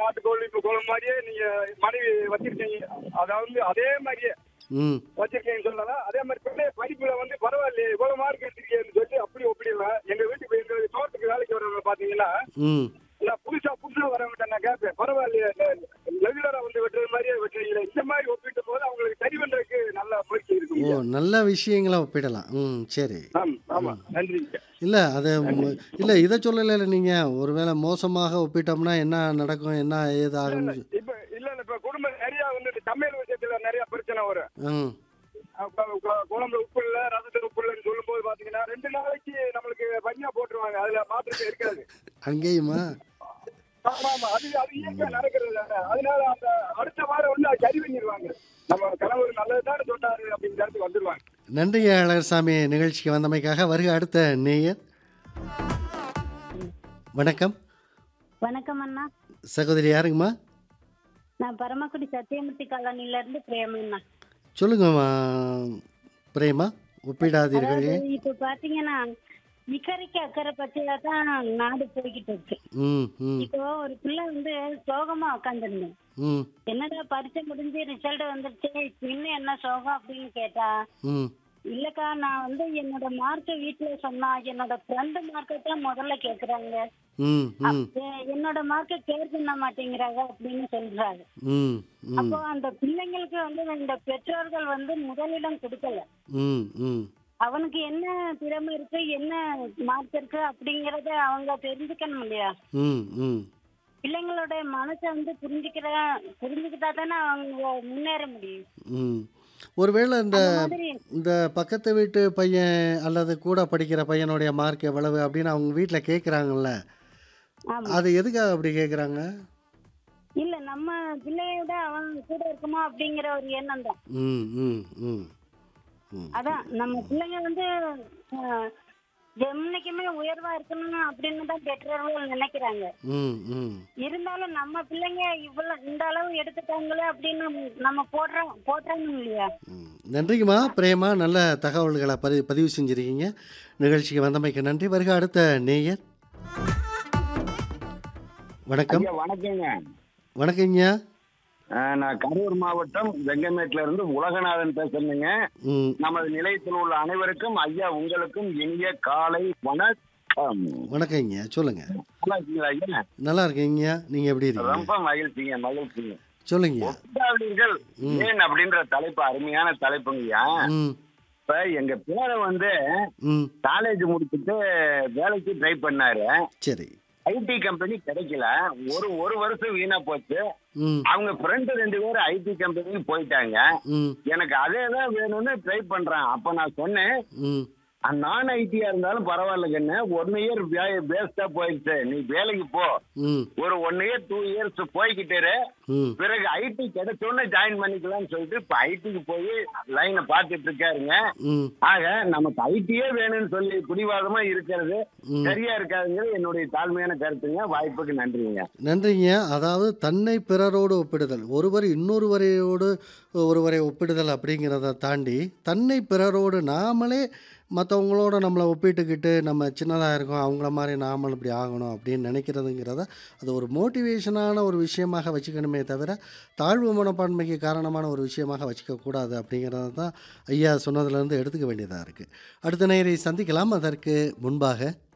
நாட்டுக்கோழி இப்ப குளம் மாதிரியே நீங்க மனைவி வச்சிருக்கீங்க அதாவது அதே மாதிரியே ம் வச்சிருக்கீங்கன்னு சொல்லலாம் அதே மாதிரி பிள்ளை படிப்புல வந்து பரவாயில்லையே இவ்வளவு மார்க் எடுத்திருக்கேன்னு சொல்லி அப்படி ஒப்பிடலாம் எங்க வீட்டுக்கு எங்க தோட்டத்துக்கு வேலைக்கு வரவங்க பாத்தீங்கன்னா ம் நான் புதுசா புதுசா வரவங்கிட்ட நான் கேட்பேன் பரவாயில்லையே ரெகுலரா வந்து வெட்டுறது மாதிரியே வெட்டுறீங்களே இந்த மாதிரி ஒப்பிட்ட போது அவங்களுக்கு சரி பண்றதுக்கு நல்ல முயற்சி ஓ இருக்குங்க நல்ல விஷயங்களை ஒப்பிடலாம் ம் சரி ஆமா ஆமா நன்றிங்க இல்லை அதை இல்லை இதை சொல்லலை நீங்கள் ஒருவேளை மோசமாக ஒப்பிட்டோம்னா என்ன நடக்கும் என்ன ஏது ஆகும் இப்ப இல்ல இல்ல இப்ப குடும்பம் நிறைய வந்து இந்த சமையல் விஷயத்துல நிறைய பிரச்சனை வரும் ம் அப்ப கு- குழம்புல உப்பு இல்ல ரசத்துல உப்பு இல்லைன்னு சொல்லும் போது பாத்தீங்கன்னா ரெண்டு நாளைக்கு நம்மளுக்கு பனியா போட்டுருவாங்க அதுல மாத்திரமே இருக்காது அங்கேயுமா ஆமா ஆமா அது அது இயற்கை நடக்கிறது தானே. அதனால அந்த அடுத்த வாரம் வந்து அது சரி பண்ணிடுவாங்க நம்ம கணவர் நல்லதுதான் சொன்னாரு அப்படிங்கிற இடத்துக்கு வந்துருவாங்க நன்றிங்க அழகர்சாமி நிகழ்ச்சிக்கு வந்தமைக்காக வருக அடுத்த நேயர் வணக்கம் வணக்கம் அண்ணா சகோதரி யாருங்கம்மா நான் பரமக்குடி சத்தியமூர்த்தி காலனில இருந்து பிரேமண்ணா சொல்லுங்கம்மா பிரேமா ஒப்பிடாதீர்கள் அதாவது இப்ப பாத்தீங்கன்னா இக்கரைக்கு அக்கறை பற்றியா தான் நாடு போய்கிட்டு இருக்கு ம் ம் இப்போ ஒரு பிள்ளை வந்து சோகமா உட்காந்துருந்தேன் ம் என்னடா பரீட்சை முடிஞ்சு ரிசல்ட் வந்துருச்சு இன்னும் என்ன சோகம் அப்படின்னு கேட்டா ம் இல்லக்கா நான் வந்து என்னோட மார்க்கை வீட்டுல சொன்னா என்னோட ஃப்ரெண்டு மார்க்கை தான் முதல்ல கேக்குறாங்க ம் ம் எ- என்னோட மார்க்கை கேர் பண்ண மாட்டேங்கிறாங்க அப்படின்னு சொல்றாங்க ம் ம் அப்போ அந்த பிள்ளைங்களுக்கு வந்து இந்த பெற்றோர்கள் வந்து முதலிடம் கொடுக்கல ம் ம் அவனுக்கு என்ன திறமை இருக்கு என்ன மார்க் இருக்கு அப்படிங்கறத அவங்க தெரிஞ்சுக்கணும் இல்லையா ம் ம் பிள்ளைங்களோட மனசை வந்து புரிஞ்சுக்கிற புரிஞ்சுக்கிட்டா தானே அவங்க முன்னேற முடியும் ம் ஒருவேளை இந்த அந்த மாதிரி இந்த பக்கத்து வீட்டு பையன் அல்லது கூட படிக்கிற பையனுடைய மார்க் எவ்வளவு அப்படின்னு அவங்க வீட்டில் கேட்குறாங்கல்ல ஆமா அது எதுக்காக அப்படி கேட்குறாங்க இல்ல நம்ம பிள்ளையோட அவன் கூட இருக்குமா அப்படிங்கிற ஒரு எண்ணம் தான் ம் ம் ம் ம் அதான் நம்ம பிள்ளைங்க வந்து அஹ், என்னைக்குமே உயர்வா இருக்கணும் அப்படின்னு தான் பெற்றோர்கள் நினைக்கிறாங்க ம் ம் இருந்தாலும் நம்ம பிள்ளைங்க இவ்வளவு இந்த அளவு எடுத்துட்டாங்களே அப்படின்னு நம்ம போடுறோம் போடுறோம் இல்லையா ம். நன்றிங்கம்மா பிரேமா நல்ல தகவல்களை பதி பதிவு செஞ்சுருக்கீங்க நிகழ்ச்சிக்கு வந்தமைக்கு நன்றி வருக அடுத்த நேயர் வணக்கம் ஐயா வணக்கங்க வணக்கங்கய்யா அஹ், நான் கரூர் மாவட்டம் வெங்கமேட்ல இருந்து உலகநாதன் பேசுறேங்க ம் நமது நிலையத்தில் உள்ள அனைவருக்கும் ஐயா உங்களுக்கும் இனிய காலை வணக்கம் வணக்கங்கய்யா சொல்லுங்க நல்லா இருக்கீங்களா ஐயா நல்லா இருக்கீங்கய்யா நீங்கள் எப்படி இருக்கீங்க ரொம்ப மகிழ்ச்சிங்க மகிழ்ச்சிங்க சொல்லுங்கய்யா ஒட்டாளர்கள் ஏன் அப்படின்ற தலைப்பு அருமையான தலைப்புங்கய்யா ம் இப்ப எங்க பேரை வந்து ம் காலேஜ் முடிச்சுட்டு வேலைக்கு ட்ரை பண்ணாரு சரி ஐடி கம்பெனி கிடைக்கல ஒரு ஒரு வருஷம் வீணா போச்சு ம் அவங்க ஃப்ரெண்டு ரெண்டு பேரும் ஐடி கம்பெனிக்கு போயிட்டாங்க ம் எனக்கு அதே தான் வேணும்னு ட்ரை பண்றேன் அப்ப நான் சொன்னேன் ம் நான் ஐடியா இருந்தாலும் பரவாயில்ல கண்ணு ஒன் இயர் வேஸ்டா போயிடுச்சு நீ வேலைக்கு போ ம் ஒரு ஒன் இயர் டூ இயர்ஸ் போய்கிட்டே இரு. ம் பிறகு ஐடி கிடைச்சோன்னு ஜாயின் பண்ணிக்கலாம்னு சொல்லிட்டு இப்ப ஐடிக்கு போய் லைனை பார்த்துட்டு இருக்காருங்க ம் ஆக நமக்கு ஐடியே வேணும்னு சொல்லி பிடிவாதமா இருக்கிறது சரியா இருக்காதுங்கிறது என்னுடைய தாழ்மையான கருத்துங்க வாய்ப்புக்கு நன்றிங்க நன்றிங்க அதாவது தன்னை பிறரோடு ஒப்பிடுதல் ஒருவர் இன்னொருவரையோடு ஒருவரை ஒப்பிடுதல் அப்படிங்கிறத தாண்டி தன்னை பிறரோடு நாமளே மற்றவங்களோட நம்மளை ஒப்பிட்டுக்கிட்டு நம்ம சின்னதாக இருக்கோம் அவங்கள மாதிரி நாமளும் இப்படி ஆகணும் அப்படின்னு நினைக்கிறதுங்கிறத அது ஒரு மோட்டிவேஷனான ஒரு விஷயமாக வச்சுக்கணுமே தவிர தாழ்வு மனப்பான்மைக்கு காரணமான ஒரு விஷயமாக வச்சுக்கக்கூடாது அப்படிங்கிறத தான் ஐயா சொன்னதுலேருந்து எடுத்துக்க வேண்டியதாக இருக்குது அடுத்த நேரை சந்திக்கலாம் அதற்கு முன்பாக